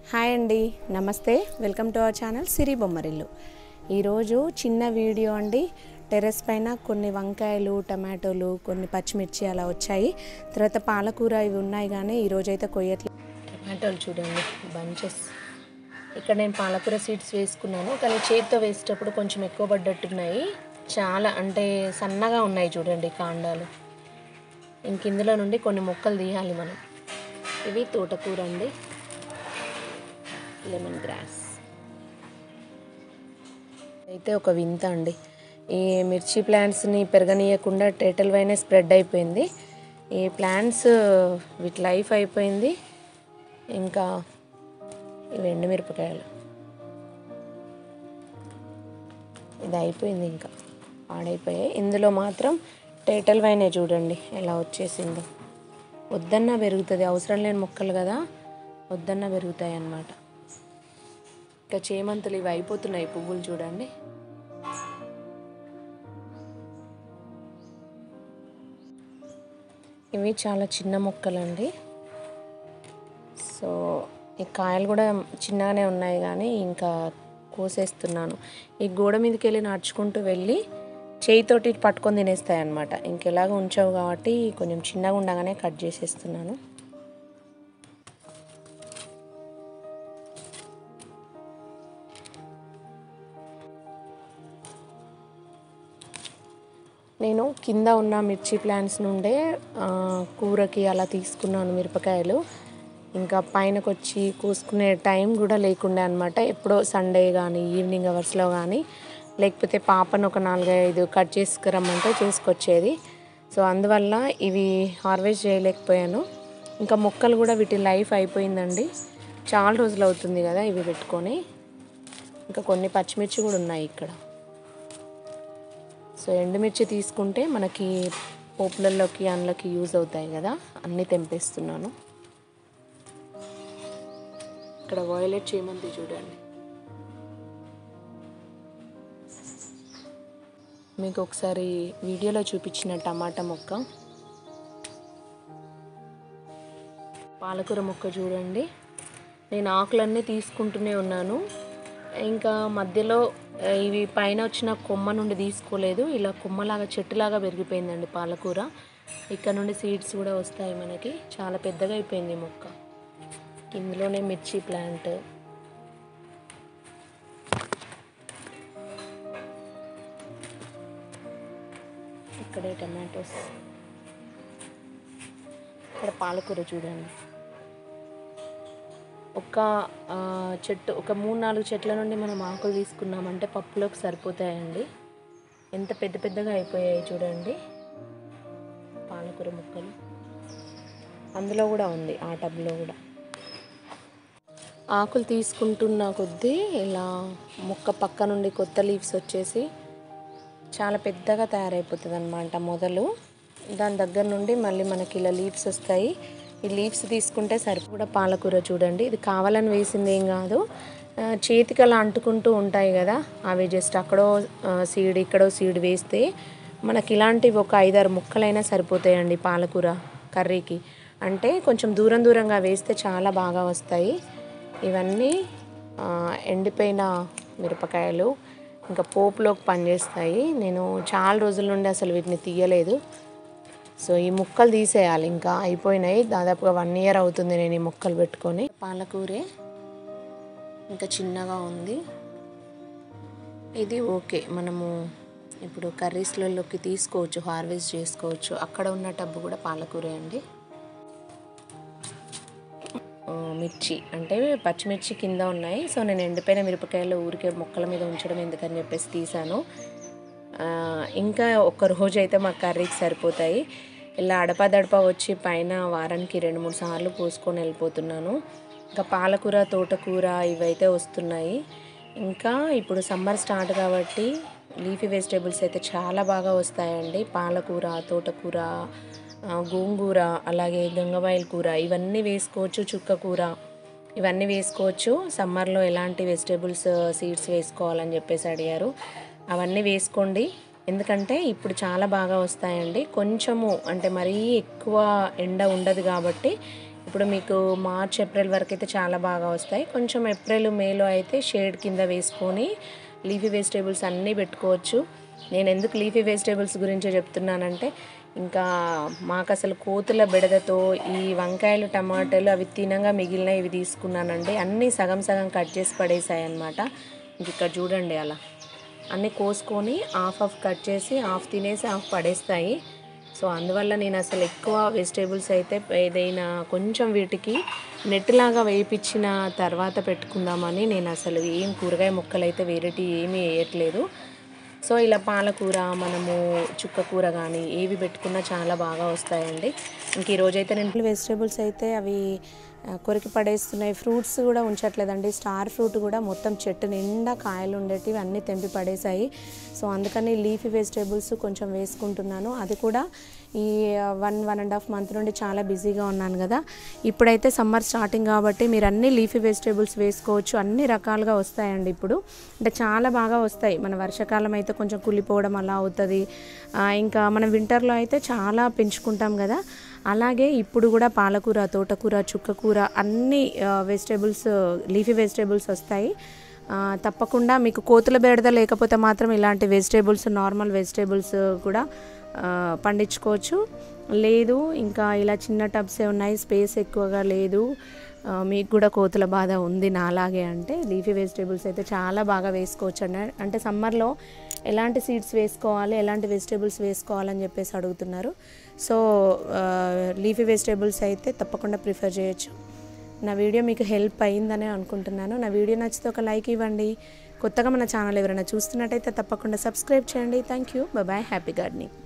hi అండి నమస్తే welcome to our channel Siri Bommarillu ఈరోజు చిన్న వీడియో అండి టెర్రస్ పైన కొన్ని వంకాయలు టమాటోలు కొన్ని పచ్చిమిర్చి అలా వచ్చాయి తర్వాత పాలకూర ఇవి ఉన్నాయి కానీ ఈరోజు అయితే కొయ్యట్లేదు టమాటోలు చూడండి బంచెస్ ఇక్కడ నేను పాలకూర సీడ్స్ వేసుకున్నాను కానీ చేతితో వేసేటప్పుడు కొంచెం ఎక్కువ పడ్డట్టున్నాయి చాలా అంటే సన్నగా ఉన్నాయి చూడండి కాండాలు ఇంక ఇందులో నుండి కొన్ని మొక్కలు తీయాలి మనం ఇవి తోటకూర అండి లెమన్ గ్రాస్ అయితే ఒక వింత అండి ఈ మిర్చి ప్లాంట్స్ని పెరగనీయకుండా టేటల్ వైనే స్ప్రెడ్ అయిపోయింది ఈ ప్లాంట్స్ వీటి లైఫ్ అయిపోయింది ఇంకా ఇవి ఎండుమిరపకాయలు ఇది అయిపోయింది ఇంకా పాడైపోయాయి ఇందులో మాత్రం టేటల్ వైనే చూడండి ఎలా వచ్చేసిందో వద్దన్నా పెరుగుతుంది అవసరం లేని మొక్కలు కదా వద్దన్నా పెరుగుతాయి అన్నమాట ఇంకా చేమంతులు ఇవి అయిపోతున్నాయి పువ్వులు చూడండి ఇవి చాలా చిన్న మొక్కలండి సో ఈ కాయలు కూడా చిన్నగానే ఉన్నాయి కానీ ఇంకా కోసేస్తున్నాను ఈ గోడ మీదకి వెళ్ళి నడుచుకుంటూ వెళ్ళి చేయితోటి పట్టుకొని తినేస్తాయి అనమాట ఇంకెలాగ ఉంచావు కాబట్టి కొంచెం చిన్నగా ఉండగానే కట్ చేసేస్తున్నాను నేను కింద ఉన్న మిర్చి ప్లాంట్స్ నుండే ఆ, కూరకి అలా తీసుకున్నాను మిరపకాయలు ఇంకా పైనకు వచ్చి కోసుకునే టైం కూడా లేకుండే అనమాట ఎప్పుడో సండే కానీ ఈవినింగ్ అవర్స్లో కానీ లేకపోతే పాపను ఒక నాలుగైదు కట్ చేసుకురమ్మంటే చేసుకొచ్చేది సో అందువల్ల ఇవి హార్వెస్ట్ చేయలేకపోయాను ఇంకా మొక్కలు కూడా వీటి లైఫ్ అయిపోయిందండి చాలా రోజులు అవుతుంది కదా ఇవి పెట్టుకొని ఇంకా కొన్ని పచ్చిమిర్చి కూడా ఉన్నాయి ఇక్కడ సో ఎండుమిర్చి తీసుకుంటే మనకి పోపులలోకి అందులోకి యూజ్ అవుతాయి కదా అన్నీ తెంపేస్తున్నాను ఇక్కడ వాయిలెట్ చేయమంది చూడండి మీకు ఒకసారి వీడియోలో చూపించిన టమాటా మొక్క పాలకూర మొక్క చూడండి నేను ఆకులన్నీ తీసుకుంటూనే ఉన్నాను ఇంకా మధ్యలో ఆ, ఇవి పైన వచ్చిన కొమ్మ నుండి తీసుకోలేదు ఇలా కొమ్మలాగా చెట్టులాగా పెరిగిపోయిందండి పాలకూర ఇక్కడ నుండి సీడ్స్ కూడా వస్తాయి మనకి చాలా పెద్దగా అయిపోయింది ఈ మొక్క ఇందులోనే మిర్చి ప్లాంట్ ఇక్కడే టమాటోస్ ఇక్కడ పాలకూర చూడండి ఒక ఆ, చెట్టు ఒక మూడు నాలుగు చెట్ల నుండి మనం ఆకులు తీసుకున్నామంటే పప్పులోకి సరిపోతాయండి ఎంత పెద్ద పెద్దగా అయిపోయాయి చూడండి పాలకూర ముక్కలు అందులో కూడా ఉంది ఆ టబ్లో కూడా ఆకులు తీసుకుంటున్న కొద్దీ ఇలా మొక్క పక్క నుండి కొత్త లీవ్స్ వచ్చేసి చాలా పెద్దగా తయారైపోతుంది అనమాట మొదలు దాని దగ్గర నుండి మళ్ళీ మనకి ఇలా లీవ్స్ వస్తాయి ఈ లీవ్స్ తీసుకుంటే సరిపో కూడా పాలకూర చూడండి ఇది కావాలని వేసింది ఏం కాదు ఆ, చేతికి అలా అంటుకుంటూ ఉంటాయి కదా అవి జస్ట్ అక్కడో సీడ్ ఇక్కడో సీడ్ వేస్తే మనకి ఇలాంటివి ఒక ఐదారు ముక్కలైనా సరిపోతాయండి పాలకూర కర్రీకి అంటే కొంచెం దూరం దూరంగా వేస్తే చాలా బాగా వస్తాయి ఇవన్నీ ఆ, ఎండిపోయిన మిరపకాయలు ఇంకా పోపులోకి పనిచేస్తాయి నేను చాలా రోజుల నుండి అసలు వీటిని తీయలేదు సో ఈ ముక్కలు తీసేయాలి ఇంకా అయిపోయినాయి దాదాపుగా వన్ ఇయర్ అవుతుంది నేను ఈ ముక్కలు పెట్టుకొని పాలకూరే ఇంకా చిన్నగా ఉంది ఇది ఓకే మనము ఇప్పుడు కర్రీస్లలోకి తీసుకోవచ్చు హార్వెస్ట్ చేసుకోవచ్చు అక్కడ ఉన్న టబ్బు కూడా పాలకూరే అండి ఆ, మిర్చి అంటే పచ్చిమిర్చి కింద ఉన్నాయి సో నేను ఎండిపోయిన మిరపకాయలు ఊరికే మొక్కల మీద ఉంచడం ఎందుకని చెప్పేసి తీసాను ఆ, ఇంకా ఒక రోజు అయితే మా కర్రీకి సరిపోతాయి ఇలా అడపదడప వచ్చి పైన వారానికి రెండు మూడు సార్లు పోసుకొని వెళ్ళిపోతున్నాను ఇంకా పాలకూర తోటకూర ఇవైతే వస్తున్నాయి ఇంకా ఇప్పుడు సమ్మర్ స్టార్ట్ కాబట్టి లీఫీ వెజిటేబుల్స్ అయితే చాలా బాగా వస్తాయండి పాలకూర తోటకూర ఆ, గోంగూర అలాగే గంగవాయిల కూర ఇవన్నీ వేసుకోవచ్చు చుక్క కూర ఇవన్నీ వేసుకోవచ్చు సమ్మర్లో ఎలాంటి వెజిటేబుల్స్ సీడ్స్ వేసుకోవాలని చెప్పేసి అడిగారు అవన్నీ వేసుకోండి ఎందుకంటే ఇప్పుడు చాలా బాగా వస్తాయండి కొంచెము అంటే మరీ ఎక్కువ ఎండ ఉండదు కాబట్టి ఇప్పుడు మీకు మార్చ్ ఏప్రిల్ వరకు అయితే చాలా బాగా వస్తాయి కొంచెం ఏప్రిల్ మేలో అయితే షేడ్ కింద వేసుకొని లీఫీ వెజిటేబుల్స్ అన్నీ పెట్టుకోవచ్చు నేను ఎందుకు లీఫీ వెజిటేబుల్స్ గురించి చెప్తున్నానంటే ఇంకా మాకు అసలు కోతుల బెడదతో ఈ వంకాయలు టమాటాలు అవి తినంగా మిగిలిన ఇవి తీసుకున్నానండి అన్నీ సగం సగం కట్ చేసి పడేసాయి అనమాట ఇంక ఇక్కడ చూడండి అలా అన్నీ కోసుకొని హాఫ్ హాఫ్ కట్ చేసి హాఫ్ తినేసి హాఫ్ పడేస్తాయి సో అందువల్ల నేను అసలు ఎక్కువ వెజిటేబుల్స్ అయితే ఏదైనా కొంచెం వీటికి నెట్ లాగా వేయించిన తర్వాత పెట్టుకుందామని నేను అసలు ఏం కూరగాయ ముక్కలు అయితే వేరేటి ఏమీ వేయట్లేదు సో ఇలా పాలకూర మనము చుక్క కూర కానీ ఏవి పెట్టుకున్నా చాలా బాగా వస్తాయండి ఇంక ఈరోజు అయితే నేను వెజిటేబుల్స్ అయితే అవి ఆ, కొరికి పడేస్తున్నాయి ఫ్రూట్స్ కూడా ఉంచట్లేదండి స్టార్ ఫ్రూట్ కూడా మొత్తం చెట్టు నిండా కాయలు ఉండేటివి అన్నీ తెంపి పడేసాయి సో అందుకని లీఫీ వెజిటేబుల్స్ కొంచెం వేసుకుంటున్నాను అది కూడా ఈ one one and half month నుండి చాలా బిజీగా ఉన్నాను కదా ఇప్పుడైతే సమ్మర్ స్టార్టింగ్ కాబట్టి మీరు అన్ని లీఫీ వెజిటేబుల్స్ వేసుకోవచ్చు అన్ని రకాలుగా వస్తాయండి ఇప్పుడు అంటే చాలా బాగా వస్తాయి మన వర్షాకాలం అయితే కొంచెం కుళ్ళిపోవడం అలా అవుతుంది ఆ, ఇంకా మనం వింటర్లో అయితే చాలా పెంచుకుంటాం కదా అలాగే ఇప్పుడు కూడా పాలకూర తోటకూర చుక్కకూర అన్ని వెజిటేబుల్స్ లీఫీ వెజిటేబుల్స్ వస్తాయి ఆ, తప్పకుండా మీకు కోతుల బెడద లేకపోతే మాత్రం ఇలాంటి వెజిటేబుల్స్ నార్మల్ వెజిటేబుల్స్ కూడా ఆ, పండించుకోవచ్చు లేదు ఇంకా ఇలా చిన్న టబ్సే ఉన్నాయి స్పేస్ ఎక్కువగా లేదు ఆ, మీకు కూడా కోతుల బాధ ఉంది నాలాగే అంటే లీఫీ వెజిటేబుల్స్ అయితే చాలా బాగా వేసుకోవచ్చు అండి అంటే సమ్మర్లో ఎలాంటి సీడ్స్ వేసుకోవాలి ఎలాంటి వెజిటేబుల్స్ వేసుకోవాలని చెప్పేసి అడుగుతున్నారు సో లీఫీ వెజిటేబుల్స్ అయితే తప్పకుండా ప్రిఫర్ చేయొచ్చు నా వీడియో మీకు హెల్ప్ అయిందనే అనుకుంటున్నాను నా వీడియో నచ్చితే ఒక లైక్ ఇవ్వండి కొత్తగా మన ఛానల్ ఎవరైనా చూస్తున్నట్టయితే తప్పకుండా సబ్స్క్రైబ్ చేయండి thank you bye happy gardening